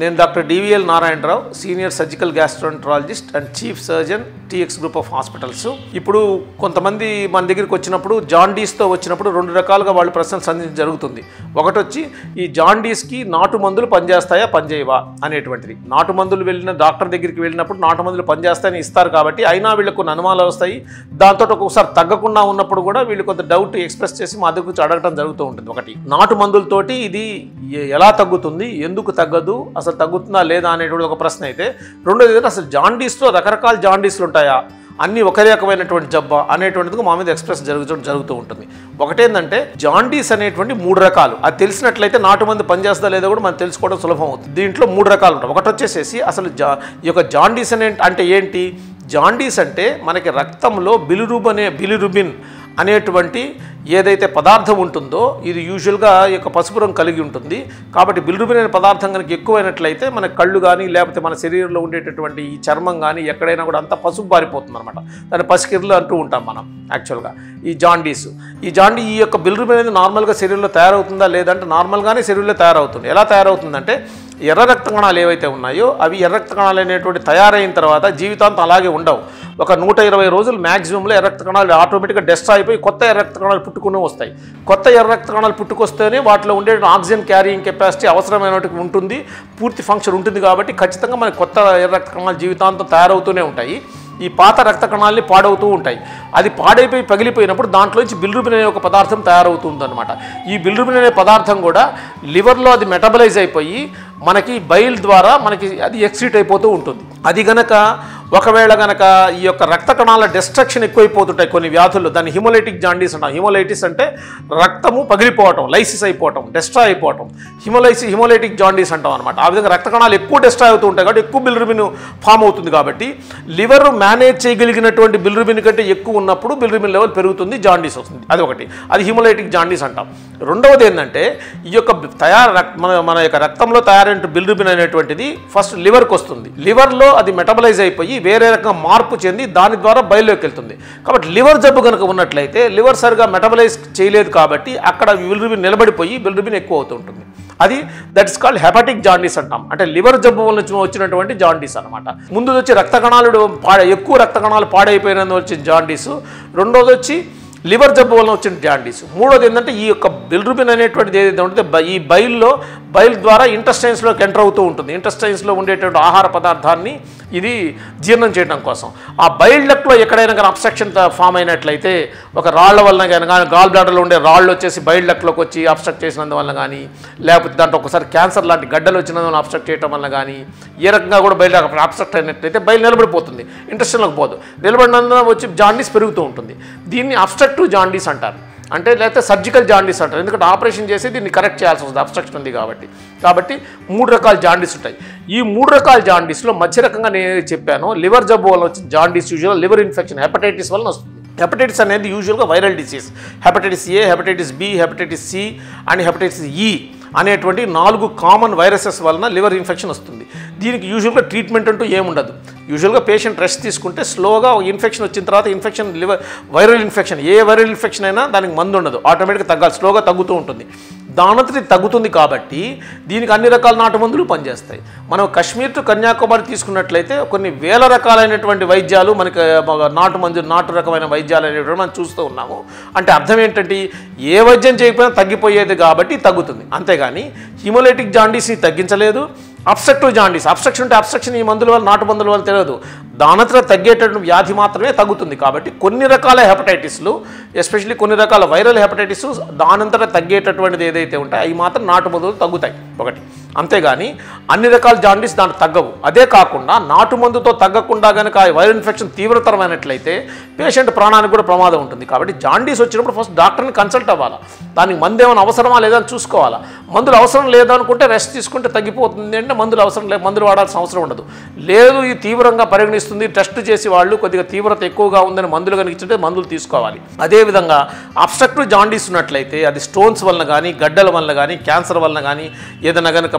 నేను doctor DVL Narayanarao senior surgical gastroenterologist and chief surgeon TX group of hospitals ఇప్పుడు కొంతమంది మన దగ్గరికి వచ్చినప్పుడు జాండీస్తో వచ్చినప్పుడు రెండు రకాలుగా వాళ్ళు ప్రశ్నలు సంధించడం జరుగుతుంది ఒకటి వచ్చి ఈ జాండీస్కి నాటు మందులు పనిచేస్తాయా పనిచేయవా అనేటువంటిది నాటు మందులు వెళ్ళిన డాక్టర్ దగ్గరికి వెళ్ళినప్పుడు నాటు మందులు పనిచేస్తాయని ఇస్తారు కాబట్టి అయినా వీళ్ళకు కొన్ని అనుమానాలు వస్తాయి దాంతో ఒక్కొక్కసారి తగ్గకుండా ఉన్నప్పుడు కూడా వీళ్ళు కొంత డౌట్ ఎక్స్ప్రెస్ చేసి మా దగ్గర వచ్చి అడగడం జరుగుతూ ఉంటుంది ఒకటి నాటు మందులతోటి ఇది ఎ- ఎలా తగ్గుతుంది ఎందుకు తగ్గదు అసలు తగ్గుతుందా లేదా అనేటువంటి ఒక ప్రశ్న అయితే రెండోది ఏంటంటే అసలు జాండీస్లో రకరకాల జాండీస్లు ఉంటాయా అన్ని ఒకే రకమైనటువంటి జబ్బా అనేటువంటిది మా మీద ఎక్స్ప్రెస్ జరుగుతూ జరుగుతూ ఉంటుంది ఒకటేంటంటే జాండీస్ అనేటువంటి మూడు రకాలు అది తెలిసినట్లయితే నాటు మంది పనిచేస్తుందా లేదో కూడా మనం తెలుసుకోవడం సులభం అవుతుంది దీంట్లో మూడు రకాలు ఉంటాయి ఒకటి వచ్చేసేసి అసలు జా ఈ యొక్క జాండీస్ అనే అంటే ఏంటి జాండీస్ అంటే మనకి రక్తంలో బిలిరుబ్ అనే బిలిరుబిన్ అనేటువంటి ఏదైతే పదార్థం ఉంటుందో ఇది యూజువల్గా ఈ యొక్క పసుపు రంగు కలిగి ఉంటుంది కాబట్టి బిలిరుబిన్ అనే పదార్థం కనుక ఎక్కువైనట్లయితే మన కళ్ళు కానీ లేకపోతే మన శరీరంలో ఉండేటటువంటి ఈ చర్మం కానీ ఎక్కడైనా కూడా అంతా పసుపు బారిపోతుంది అనమాట దాన్ని పసికిర్లు అంటూ ఉంటాం మనం యాక్చువల్గా ఈ జాండీస్ ఈ జాండీ ఈ యొక్క బిలిరుబిన్ అనేది నార్మల్గా శరీరంలో తయారవుతుందా లేదంటే నార్మల్గానే శరీరంలో తయారవుతుంది ఎలా తయారవుతుందంటే ఎర్ర రక్త కణాలు ఏవైతే ఉన్నాయో అవి ఎర్ర రక్త కణాలు అనేటువంటి తయారైన తర్వాత జీవితాంతం అలాగే ఉండవు ఒక నూట ఇరవై రోజులు మ్యాక్సిమంలో ఎర్ర రక్త కణాలు ఆటోమేటిక్గా డెస్ట్ అయిపోయి కొత్త ఎర్ర రక్త కణాలు పుట్టుకుని వస్తాయి కొత్త ఎర్ర రక్త కణాలు పుట్టుకొస్తేనే వాటిలో ఉండే ఆక్సిజన్ క్యారింగ్ కెపాసిటీ అవసరమైనటువంటి ఉంటుంది పూర్తి ఫంక్షన్ ఉంటుంది కాబట్టి ఖచ్చితంగా మనకి కొత్త ఎర్ర రక్త కణాలు జీవితాంతం తయారవుతూనే ఉంటాయి ఈ పాత రక్త కణాలని పాడవుతూ ఉంటాయి అది పాడైపోయి పగిలిపోయినప్పుడు దాంట్లోంచి బిల్రుబిన్ అనే ఒక పదార్థం తయారవుతుందన్నమాట ఈ బిల్రుబిన్ అనే పదార్థం కూడా లివర్లో అది మెటబలైజ్ అయిపోయి మనకి బైల్ ద్వారా మనకి అది ఎక్సిట్ అయిపోతూ ఉంటుంది అది గనక ఒకవేళ గనక ఈ యొక్క రక్త కణాల డిస్ట్రక్షన్ ఎక్కువైపోతుంటాయి కొన్ని వ్యాధుల్లో దాన్ని హిమోలైటిక్ జాండీస్ అంటాం హిమోలైటిస్ అంటే రక్తము పగిలిపోవటం లైసిస్ అయిపోవటం డెస్ట్రాయ్ అయిపోవటం హిమోలైసి హిమోలైటిక్ జాండీస్ అంటాం అనమాట ఆ విధంగా రక్త కణాలు ఎక్కువ డెస్ట్రాయ్ అవుతూ ఉంటాయి కాబట్టి ఎక్కువ బిల్రుబిన్ ఫామ్ అవుతుంది కాబట్టి లివర్ మేనేజ్ చేయగలిగినటువంటి బిల్రుబిన్ కంటే ఎక్కువ ఉన్నప్పుడు బిల్రుబిన్ లెవెల్ పెరుగుతుంది జాండీస్ వస్తుంది అది ఒకటి అది హిమోలైటిక్ జాండీస్ అంటాం రెండవది ఏంటంటే ఈ యొక్క తయారు రక్- మన మన యొక్క రక్తంలో తయారైన బిల్రుబిన్ అనేటువంటిది ఫస్ట్ లివర్కి వస్తుంది లివర్లో అది మెటబలైజ్ అయిపోయి వేరే రకంగా మార్పు చెంది దాని ద్వారా బయలులోకి వెళ్తుంది కాబట్టి లివర్ జబ్బు కనుక ఉన్నట్లయితే లివర్ సరిగా మెటబలైజ్ చేయలేదు కాబట్టి అక్కడ బిల్రుబిన్ నిలబడిపోయి బిల్రుబిన్ ఎక్కువ అవుతూ ఉంటుంది అది that is called hepatic jaundice అంటాం అంటే లివర్ జబ్బు వల్ల వచ్చి- వచ్చినటువంటి జాండీస్ అనమాట ముందు వచ్చి రక్త కణాలు పాడ ఎక్కువ రక్త కణాలు పాడైపోయినందు వచ్చిన జాండీస్ రెండోది వచ్చి లివర్ జబ్బు వలన వచ్చిన జాండీస్ మూడోది ఏంటంటే ఈ యొక్క బిల్రుబిన్ అనేటువంటిది ఏదైతే ఉంటుందో బ- ఈ బైల్లో బైల్ ద్వారా ఇంటెస్టైన్స్లోకి ఎంటర్ అవుతూ ఉంటుంది ఇంటెస్టైన్స్లో ఉండేటువంటి ఆహార పదార్థాన్ని ఇది జీర్ణం చేయడం కోసం ఆ బైల్ డక్ట్లో ఎక్కడైనా కానీ అబ్స్ట్రక్షన్ ఫామ్ అయినట్లయితే ఒక రాళ్ల వలన కానీ కానీ గాల్ బ్లాడర్లో ఉండే రాళ్ళు వచ్చేసి బైల్ డక్ట్లోకి వచ్చి అబ్స్ట్రక్ట్ చేసినందువల్ల కానీ లేకపోతే దాంట్లో ఒకసారి క్యాన్సర్ లాంటి గడ్డలు వచ్చినందువల్ల అబ్స్ట్రక్ట్ చేయడం వల్ల కానీ ఏ రకంగా కూడా బయలు అబ్స్ట్రక్ట్ అయినట్లయితే బయలు నిలబడిపోతుంది ఇంటెస్టైన్లోకి పోదు నిలబడినందున వచ్చి జాండీస్ పెరుగుతూ ఉంటుంది దీన్ని అబ్స్ట్రక్టివ్ జాండీస్ అంటారు అంటే లేకపోతే సర్జికల్ జాండీస్ అంటారు ఎందుకంటే ఆపరేషన్ చేసి దీన్ని కరెక్ట్ చేయాల్సి వస్తుంది అబ్స్ట్రక్షన్ ఉంది కాబట్టి కాబట్టి మూడు రకాల జాండీస్ ఉంటాయి ఈ మూడు రకాల జాండీస్లో మధ్య రకంగా నేను ఏదైతే చెప్పానో లివర్ జబ్బు వల్ల వచ్చిన jaundice usual liver infection hepatitis వలన వస్తుంది హెపటైటిస్ అనేది యూజువల్గా viral disease hepatitis A hepatitis B hepatitis C and hepatitis E అనేటువంటి నాలుగు కామన్ వైరసెస్ వలన లివర్ ఇన్ఫెక్షన్ వస్తుంది దీనికి యూజువల్గా ట్రీట్మెంట్ అంటూ ఏముండదు యూజువల్గా పేషెంట్ రెస్ట్ తీసుకుంటే స్లోగా ఇన్ఫెక్షన్ వచ్చిన తర్వాత ఇన్ఫెక్షన్ లివర్ వైరల్ ఇన్ఫెక్షన్ ఏ వైరల్ ఇన్ఫెక్షన్ అయినా దానికి మందు ఉండదు ఆటోమేటిక్గా తగ్గాలి స్లోగా తగ్గుతూ ఉంటుంది దానంతటి తగ్గుతుంది కాబట్టి దీనికి అన్ని రకాల నాటు మందులు పనిచేస్తాయి మనం కాశ్మీర్ టు కన్యాకుమారి తీసుకున్నట్లయితే కొన్ని వేల రకాలైనటువంటి వైద్యాలు మనకి ఆ, నాటు మందు నాటు రకమైన వైద్యాలు అనేటువంటి మనం చూస్తూ ఉన్నాము అంటే అర్థం ఏంటంటే ఏ వైద్యం చేయకపోయినా తగ్గిపోయేది కాబట్టి తగ్గుతుంది అంతేగాని హిమోలైటిక్ జాండీస్ని తగ్గించలేదు అబ్స్ట్రక్టివ్ జాండీస్ అబ్స్ట్రక్షన్ అంటే అబ్స్ట్రక్షన్ ఈ మందుల వల్ల నాటు మందుల వల్ల తెలియదు దానంతట తగ్గేటటువంటి వ్యాధి మాత్రమే తగ్గుతుంది కాబట్టి కొన్ని రకాల హెపటైటిస్లు ఎస్పెషల్లీ కొన్ని రకాల వైరల్ హెపటైటిస్ దానంతట తగ్గేటటువంటిది ఏదైతే ఉంటాయో అవి మాత్రం నాటు మందులు తగ్గుతాయి ఒకటి అంతేగాని అన్ని రకాల జాండీస్ దాంట్లో తగ్గవు అదే కాకుండా నాటు మందుతో తగ్గకుండా కనుక ఆ వైరల్ ఇన్ఫెక్షన్ తీవ్రతరమైనట్లయితే పేషెంట్ ప్రాణానికి కూడా ప్రమాదం ఉంటుంది కాబట్టి జాండీస్ వచ్చినప్పుడు ఫస్ట్ డాక్టర్ని కన్సల్ట్ అవ్వాలా దానికి మందు ఏమైనా అవసరమా లేదా అని చూసుకోవాలా మందులు అవసరం లేదనుకుంటే రెస్ట్ తీసుకుంటే తగ్గిపోతుంది అంటే మందులు అవసరం లేదు మందులు వాడాల్సిన అవసరం ఉండదు లేదు ఇది తీవ్రంగా పరిగణిస్తుంది టెస్ట్ చేసి వాళ్ళు కొద్దిగా తీవ్రత ఎక్కువగా ఉందని మందులు కనిపించుంటే మందులు తీసుకోవాలి అదేవిధంగా అబ్స్ట్రక్టివ్ జాండీస్ ఉన్నట్లయితే అది స్టోన్స్ వలన కానీ గడ్డల వలన కానీ క్యాన్సర్ వలన కానీ ఏదైనా కనుక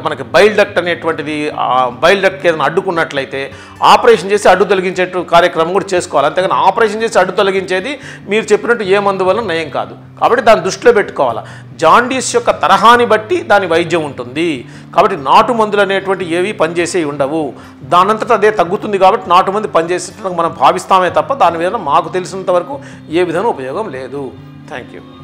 మనకి బైల్ డక్ట్ అనేటువంటిది ఆ బైల్ డక్ట్ ఏదైనా అడ్డుకున్నట్లయితే ఆపరేషన్ చేసి అడ్డు తొలగించే కార్యక్రమం కూడా చేసుకోవాలి అంతేగాని ఆపరేషన్ చేసి అడ్డు తొలగించేది మీరు చెప్పినట్టు ఏ మందు వల్ల నయం కాదు కాబట్టి దాన్ని దృష్టిలో పెట్టుకోవాలి జాండీస్ యొక్క తరహాని బట్టి దాని వైద్యం ఉంటుంది కాబట్టి నాటు మందులు అనేటువంటి ఏవి పనిచేసేవి ఉండవు దానంతట అదే తగ్గుతుంది కాబట్టి నాటు మంది పనిచేసేటట్టు మనం భావిస్తామే తప్ప దాని మీద మాకు తెలిసినంత వరకు ఏ విధంగా ఉపయోగం లేదు థ్యాంక్ యూ